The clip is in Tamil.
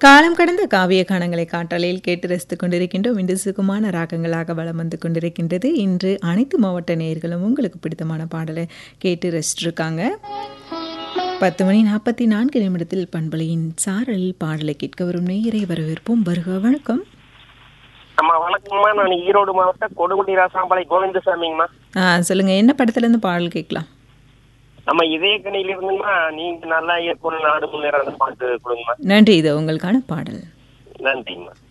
காலம் கடந்த காவிய கானங்களை காற்றலையில் கேட்டு ரசித்துக் கொண்டிருக்கின்றோம் இன்று சுகமான ராகங்களாக வலம் வந்து கொண்டிருக்கின்றது இன்று அனைத்து மாவட்ட நேயர்களும் உங்களுக்கு பிடித்தமான பாடலை கேட்டு ரசிச்சிருக்காங்க பத்து மணி நாற்பத்தி நான்கு நிமிடத்தில் பண்பலையின் சாரலில் பாடலை கேட்க வரும் நேயரை வரவேற்போம் வருக வணக்கம் அம்மா வணக்கம்மா நான் ஈரோடு மாவட்டம் கொடுமுடி ராசாம்பாளையம் கோவிந்தசாமிங்கம்மா ஆ, சொல்லுங்க என்ன படத்துல இருந்து பாடல் கேட்கலாம் நம்ம இதய கணியில இருந்துங்கம்மா நீங்க நல்லா இருக்கணும் நாடு முன்னேற அந்த பாட்டு கொடுங்கம்மா நன்றி இது உங்களுக்கான பாடல் நன்றிங்கம்மா